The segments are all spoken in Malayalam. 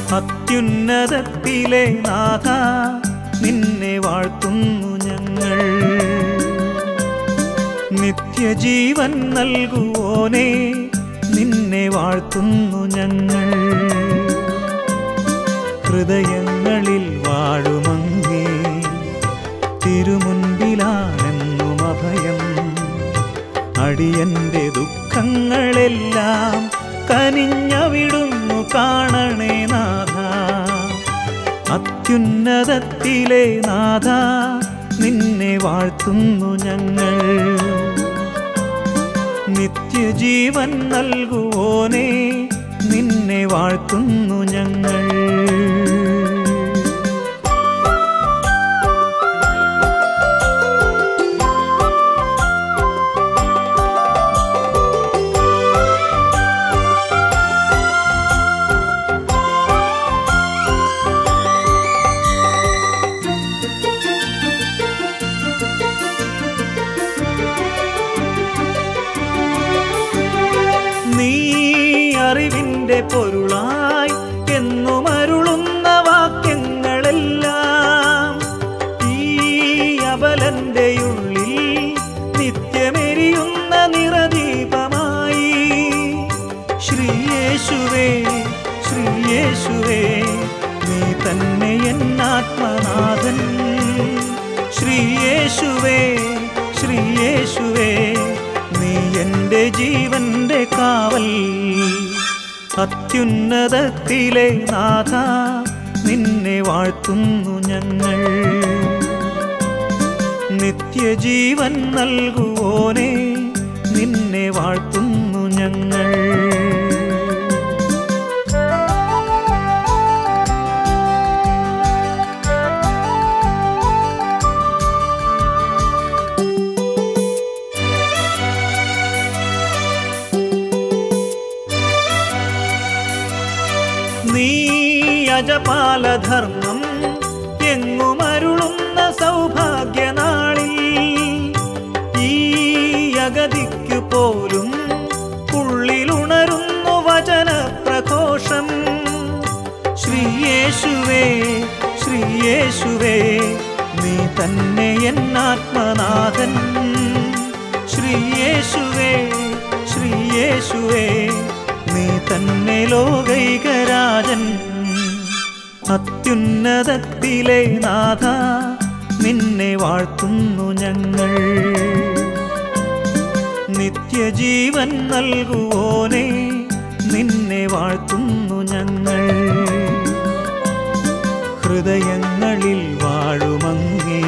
അത്യുന്നതത്തിലെ നാഥ നിന്നെ വാഴ്ത്തുന്നു ഞങ്ങൾ നിത്യജീവൻ നൽകുവോനെ നിന്നെ വാഴ്ത്തുന്നു ഞങ്ങൾ ഹൃദയങ്ങളിൽ വാഴുമങ്ങേ തിരുമുൻപിലാണെന്നും അഭയം അടിയന്റെ ദുഃഖങ്ങളെല്ലാം കനിഞ്ഞവിടുന്നു കാണണേ നാഥ അത്യുന്നതത്തിലെ നാഥ നിന്നെ വാഴ്ത്തുന്നു ഞങ്ങൾ നിത്യജീവൻ നൽകുവോനെ നിന്നെ വാഴ്ത്തുന്നു ഞങ്ങൾ നീ അറിവിന്റെ പൊരുളായി എന്നും അരുളുന്ന വാക്യങ്ങളെല്ലാം ഈ അബലന്റെ ഉള്ളിൽ നിത്യമെരിയുന്ന നിറദീപമായി ശ്രീയേശുവേ ശ്രീയേശുവേ നീ തന്നെ എന്നാത്മനാഥൻ ശ്രീയേശുവേ ശ്രീയേശുവേ നീ എൻ്റെ ജീവന്റെ കാവൽ അത്യുന്നതത്തിലെ നാഥ നിന്നെ വാഴ്ത്തുന്നു ഞങ്ങൾ നിത്യജീവൻ നൽകുവോനെ നിന്നെ വാഴ്ത്തുന്നു ഞങ്ങൾ നീ അജപാലധർമ്മം എങ്ങുമരുളുന്ന സൗഭാഗ്യനാളിൽ ഈ അഗതിക്കു പോലും ഉള്ളിലുണരുന്നു വചനപ്രഘോഷം ശ്രീയേശുവേ ശ്രീയേശുവേ നീ തന്നെ എന്നാത്മനാഥൻ ശ്രീയേശുവേ ശ്രീയേശുവേ നീ തന്നെ ലോകൈകരാജൻ അത്യുന്നതത്തിലെ നാഥ നിന്നെ വാഴ്ത്തുന്നു ഞങ്ങൾ നിത്യജീവൻ നൽകുവോനെ നിന്നെ വാഴ്ത്തുന്നു ഞങ്ങൾ ഹൃദയങ്ങളിൽ വാഴുമങ്ങേ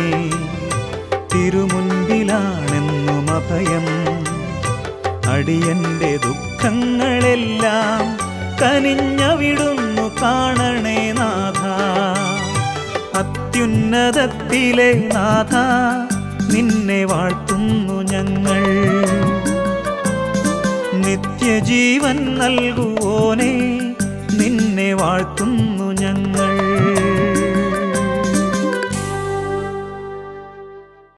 തിരുമുൻപിലാണെന്നും അഭയം അടിയന്റെ ദുഃഖങ്ങളെല്ലാം കനിഞ്ഞവിടുന്നു കാണണേ നാഥ അത്യുന്നതത്തിലെ നാഥ നിന്നെ വാഴ്ത്തുന്നു ഞങ്ങൾ നിത്യജീവൻ നൽകുവോനെ നിന്നെ വാഴ്ത്തുന്നു